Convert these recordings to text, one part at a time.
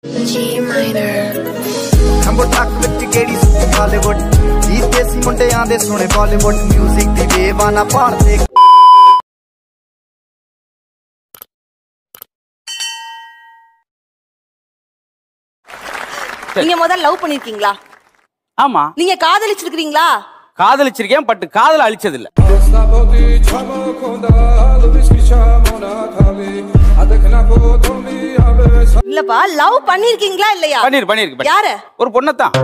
G minor. ਖੰਬੋ ਟੱਕ ਵਿੱਚ ਕਿਹੜੀ ਸੁੱਤੀ ਹਾਲੀਵੁੱਡ ਜੀ ਦੇਸੀ ਮੁੰਡਿਆਂ ਦੇ ਸੋਹਣੇ ਬਾਲੀਵੁੱਡ 뮤직 ਦੀ ਬੇਵਾਨਾ ਭਾਰਤੇ நீங்க முதல்ல லவ் பண்ணிருக்கீங்களா ஆமா நீங்க காதலிச்சிருக்கீங்களா காதலிச்சிருக்கேன் பட் காதல அழிச்சது இல்ல இல்லப்பா லவ் பண்ணிருக்கீங்களா இல்லையா பண்ணிரு பண்ணிருக்கு யாரு ஒரு பொண்ணத்தான்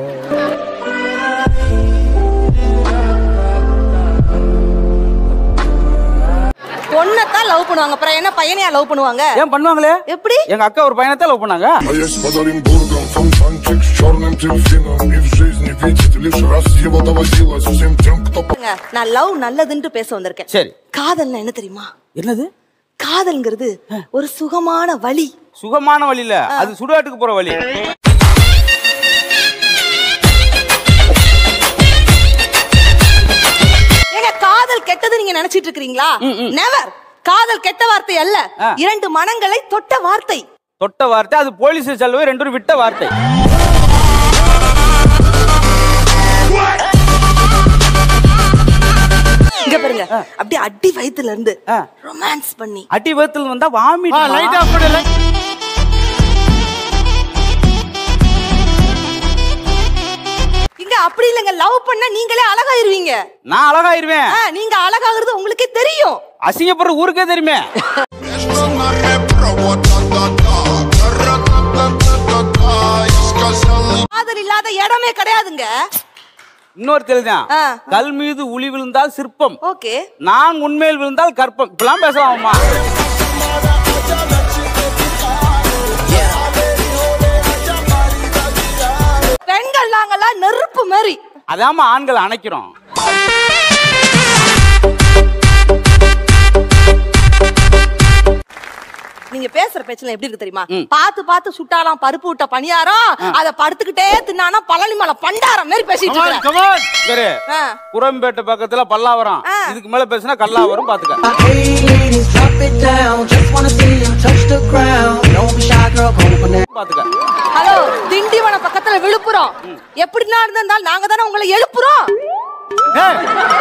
பொண்ணத்தான் லவ் பண்ணுவாங்க அப்புறம் என்ன பையனையா லவ் பண்ணுவாங்க ஏன் பண்ணுவாங்களே எப்படி எங்க அக்கா ஒரு பையனத்தான் லவ் பண்ணாங்க А я с Оренбургом, фонтанчик с черным дельфином И в жизни видеть лишь раз его доводилось Всем тем, кто பாருங்க, நான் லவ் நல்லதுன்ட்டு பேச வந்திருக்கேன் சரி காதல்னா என்ன தெரியுமா என்னது காதல்ங்கிறது ஒரு சுகமான வழி சுகமான வழியில அது சுடுகாட்டுக்கு போற வழி ஏங்க காதல் கெட்டது நீங்க நினைச்சிட்டு இருக்கீங்களா நெவர் காதல் கெட்ட வார்த்தை அல்ல ஆ. இரண்டு மனங்களை தொட்ட வார்த்தை தொட்ட வார்த்தை அது போலீஸ் செல்வே ரெண்டு பேரும் விட்ட வார்த்தை இங்க பாருங்க அப்படியே அடி வயித்துல இருந்து ஆ. ரொமான்ஸ் பண்ணி அடி வயத்துல வந்தா வாமி லைட் ஆஃப் பண்ணு light- இங்க அப்படி இல்லைங்க லவ் பண்ண நீங்களே அழகாயிருவீங்க நான் அழகாயிருவேன் ஆ, நீங்க அழகாகிறது உங்களுக்கே தெரியும் அசிங்கப்படுற ஊருக்கே தெரியுமே Между нами провод та-та-та Та-ра-та-та-та-та Я сказал காதல் இல்லாத இடமே கிடையாதுங்க இன்னொரு தெரியுதான் ஆ. கல் மீது உளி விழுந்தால் சிற்பம் ஓகே நான் உண்மையில் விழுந்தால் கற்பம் இப்பெல்லாம் பேசலாமா பெண்கள் நாங்கெல்லாம் நெருப்பு மாதிரி அதாம ஆண்கள் அணைக்கிறோம் நீங்க பேசுற பேச்சுல எப்படி இருக்கு தெரியுமா பார்த்து பார்த்து சுட்டாலாம் பருப்பு விட்ட பணியாரம் அத படுத்துக்கிட்டே தின்னானா பழனி மலை பண்டாரம் மாதிரி பேசிட்டு Come on, இருக்க come on. சரி ஆ. குரம்பேட்டை பக்கத்துல பல்லாவரம் ஆ. இதுக்கு மேல பேசினா கல்லாவரம் பாத்துக்க Hey ladies, drop it down. Just wanna see you touch the ground. Don't be shy, girl, come on that. பாத்துக்க ஹலோ திண்டிவனம் பக்கத்துல விழுப்புரம் எப்படின்னா இருந்தால் நாங்க தானே உங்களை எழுப்புறோம் ஏய்,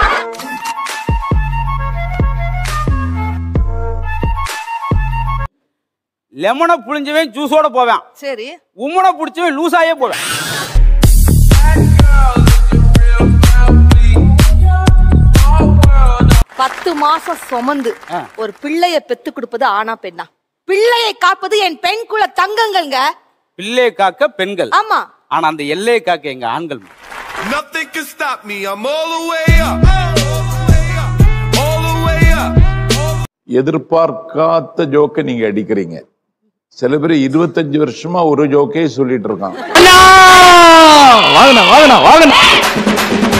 லெமனை புளிஞ்சவன் ஜூஸோட போவேன் சரி உம்மனை புடிச்சவன் லூசாயே போவேன் பத்து மாசம் சுமந்து ஆ. ஒரு பிள்ளைய பெத்து கொடுப்பது ஆனா பெண்ணா பிள்ளையை காப்பது என் பெண் குல தங்கங்கள்ங்க பிள்ளை காக்க பெண்கள் ஆமா ஆனா அந்த எல்லையை காக்க எங்க ஆண்கள் Nothing can stop me, I'm all the way up All the way up எதிர்பார்க்காத ஜோக்கை நீங்க அடிக்கிறீங்க சில பேர் இருபத்தஞ்சு வருஷமா ஒரு ஜோக்கே சொல்லிட்டு இருக்கான் வாங்கண்ணா வாங்கண்ணா வாங்கண்ணா